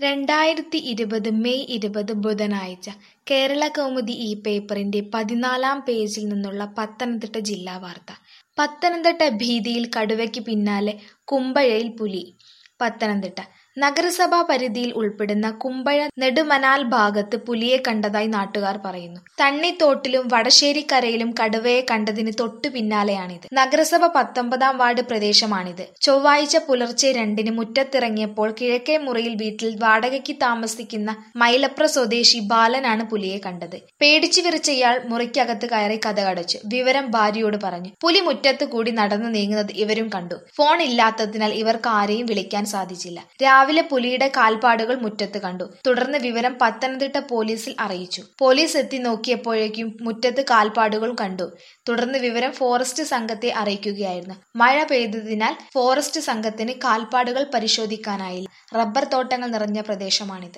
രണ്ടായിരത്തി ഇരുപത് മെയ് ഇരുപത് ബുധനാഴ്ച കേരളകൗമുദി ഈ പേപ്പറിന്റെ പതിനാലാം പേജിൽ നിന്നുള്ള പത്തനംതിട്ട ജില്ലാ വാർത്ത പത്തനംതിട്ട ഭീതിയിൽ കടുവയ്ക്ക് പിന്നാലെ കുമ്പഴയിൽ പുലി പത്തനംതിട്ട നഗരസഭാ പരിധിയിൽ ഉൾപ്പെടുന്ന കുമ്പഴ നെടുമനാൽ ഭാഗത്ത് പുലിയെ കണ്ടതായി നാട്ടുകാർ പറയുന്നു തണ്ണിത്തോട്ടിലും വടശ്ശേരിക്കരയിലും കടുവയെ കണ്ടതിന് തൊട്ടു പിന്നാലെയാണിത് നഗരസഭ പത്തൊമ്പതാം വാർഡ് പ്രദേശമാണിത് ചൊവ്വാഴ്ച പുലർച്ചെ രണ്ടിന് മുറ്റത്തിറങ്ങിയപ്പോൾ കിഴക്കേ മുറിയിൽ വീട്ടിൽ വാടകയ്ക്ക് താമസിക്കുന്ന മൈലപ്ര സ്വദേശി ബാലനാണ് പുലിയെ കണ്ടത് പേടിച്ചു വിറച്ച ഇയാൾ മുറിക്കകത്ത് കയറി കഥകടച്ചു വിവരം ഭാര്യയോട് പറഞ്ഞു പുലി മുറ്റത്ത് കൂടി നടന്നു നീങ്ങുന്നത് ഇവരും കണ്ടു ഫോൺ ഇല്ലാത്തതിനാൽ ഇവർക്ക് ആരെയും വിളിക്കാൻ സാധിച്ചില്ല രാവിലെ പുലിയുടെ കാൽപ്പാടുകൾ മുറ്റത്ത് കണ്ടു തുടർന്ന് വിവരം പത്തനംതിട്ട പോലീസിൽ അറിയിച്ചു പോലീസ് എത്തി നോക്കിയപ്പോഴേക്കും മുറ്റത്ത് കാൽപ്പാടുകൾ കണ്ടു തുടർന്ന് വിവരം ഫോറസ്റ്റ് സംഘത്തെ അറിയിക്കുകയായിരുന്നു മഴ പെയ്തതിനാൽ ഫോറസ്റ്റ് സംഘത്തിന് കാൽപ്പാടുകൾ പരിശോധിക്കാനായില്ല റബ്ബർ തോട്ടങ്ങൾ നിറഞ്ഞ പ്രദേശമാണിത്